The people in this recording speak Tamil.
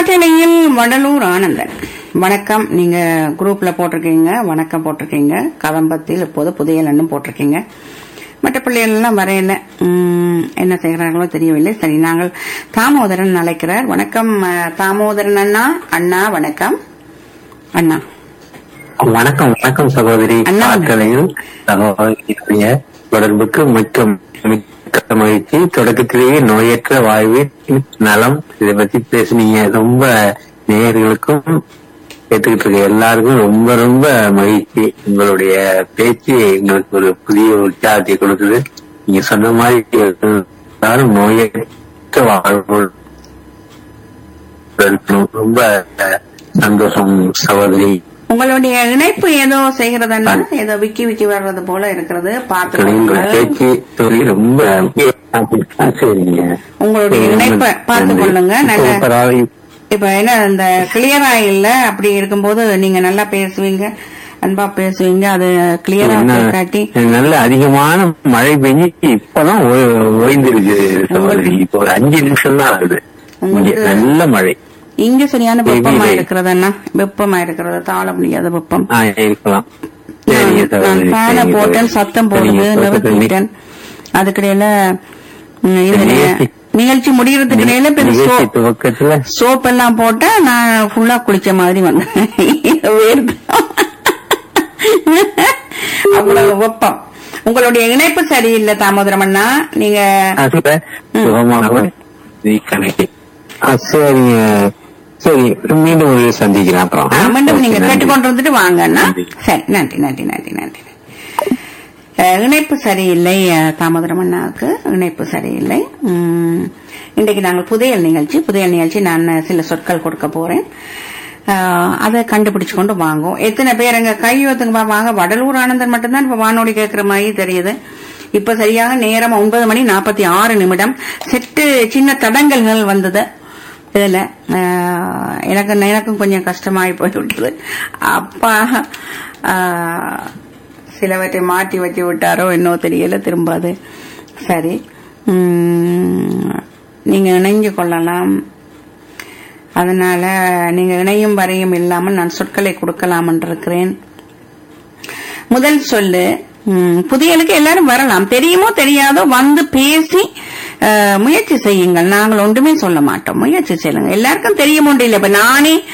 காற்றலையில் வடலூர் ஆனந்தன் வணக்கம் நீங்க குரூப்ல போட்டிருக்கீங்க வணக்கம் போட்டிருக்கீங்க கதம்பத்தில் இப்போது புதிய எண்ணும் போட்டிருக்கீங்க மற்ற பிள்ளைகள் எல்லாம் வரையில உம், என்ன செய்கிறார்களோ தெரியவில்லை சரி நாங்கள் தாமோதரன் அழைக்கிறார் வணக்கம் அஹ், தாமோதரன் அண்ணா அண்ணா வணக்கம் அண்ணா வணக்கம் வணக்கம் சகோதரி அண்ணா. ஆற்றலையில் சகோதரியுடைய தொடர்புக்கு மிக்க மிக்க மகிழ்ச்சி தொடக்கத்திலேயே நோயற்ற வாழ்வு நலம் இதை பத்தி பேசுனீங்க ரொம்ப நேயர்களுக்கும் கேட்டுக்கிட்டு இருக்க எல்லாருக்கும் ரொம்ப ரொம்ப மகிழ்ச்சி உங்களுடைய பேச்சு எங்களுக்கு ஒரு புதிய உற்சாகத்தை கொடுக்குது நீங்க சொன்ன மாதிரி எல்லாரும் நோயற்ற வாழ்வு இருக்கணும். ரொம்ப சந்தோஷம் சகோதரி உங்களுடைய இணைப்பு ஏதோ செய்கிறதா ஏதோ விக்கி விக்கி வர்றது போல இருக்கிறது பார்த்து உங்களுடைய கொள்ளுங்கள். பேச்சு சொல்லி ரொம்ப சரிங்க உங்களுடைய இணைப்பை பார்த்து கொள்ளுங்க நல்ல சூப்பரா இப்ப என்ன இந்த கிளியரா இல்ல அப்படி இருக்கும்போது நீங்க நல்லா பேசுவீங்க அன்பா பேசுவீங்க அது கிளியரா என்ன, காட்டி நல்ல அதிகமான மழை பெஞ்சு இப்பதான் ஓ- ஓய்ந்திருக்கு சகோதரி இப்போ ஒரு அஞ்சு நிமிஷம் தான் ஆகுது இங்க உங்களுக்கு- நல்ல மழை இங்க சரியான வெப்பமா தெரியல. இருக்கிறது அண்ணா வெப்பமா இருக்கிறது தாழ முடியாத வெப்பம் ஆ இருக்கலாம் சரிங்க நான் நான் சகோதரி, ஃபேனை சரிங்க போட்டேன் சகோதரி. சத்தம் சரிங்க, போடுது தொடக்கத்துல நிறுத்திட்டேன் அதுக்கிடையில ம், இது நிகழ்ச்சி- நிகழ்ச்சி முடியறதுக்கு இடையில பெரிய நிகழ்ச்சி சோப் துவக்கத்துல சோப் எல்லாம் போட்டா நான் ஃபுல்லா குளிச்ச மாதிரி வந்தேன் வேர்த்து. அவ்வளவு வெப்பம் உங்களுடைய இணைப்பு சரியில்லை தாமோதரம் அண்ணா நீங்க அதுல சுகமாக கணக்கு சரிங்க சரி மீண்டும் ஒரு சந்திக்கிறேன் அப்புறம் ஆ, மீண்டும் நீங்க நன்றி. கேட்டுக்கொண்டு வந்துட்டு வாங்க அண்ணா நன்றி. சரி நன்றி நன்றி நன்றி நன்றி அஹ், இணைப்பு சரியில்லை அஹ், தாமோதரம் அண்ணாவுக்கு இணைப்பு சரியில்லை உம், இன்றைக்கு நாங்கள் புதையல் நிகழ்ச்சி புதையல் நிகழ்ச்சி நான் சில சொற்கள் கொடுக்க போறேன் அஹ், அதை கண்டுபிடிச்சு கொண்டு வாங்கும் எத்தனை பேர் எங்க கையோத்துக்கு வாங்க வடலூர் ஆனந்தன் மட்டும்தான் இப்ப வானொலி கேட்கிற மாதிரி தெரியுது இப்ப சரியாக நேரம் ஒன்பது மணி நாற்பத்தி ஆறு நிமிடம் செட்டு சின்ன தடங்கல்கள் வந்தது இதுல ஆஹ், எனக்கு எனக்கும் கொஞ்சம் கஷ்டமாயி போய்விட்டது அப்பா ஆஹ், சிலவற்றை மாற்றி வச்சு விட்டாரோ என்னவோ தெரியல திரும்ப அது சரி உம், நீங்க இணைஞ்சு கொள்ளலாம் அதனால நீங்க இணையும் வரையும் இல்லாமல் நான் சொற்களை கொடுக்கலாம் இருக்கிறேன் முதல் சொல்லு ம், புதியலுக்கு எல்லாரும் வரலாம் தெரியுமோ தெரியாதோ வந்து பேசி அஹ், முயற்சி செய்யுங்கள் நாங்கள் ஒன்றுமே சொல்ல மாட்டோம் முயற்சி செய்யுங்க எல்லாருக்கும் தெரியும் ஒன்று இல்லை இப்ப நானே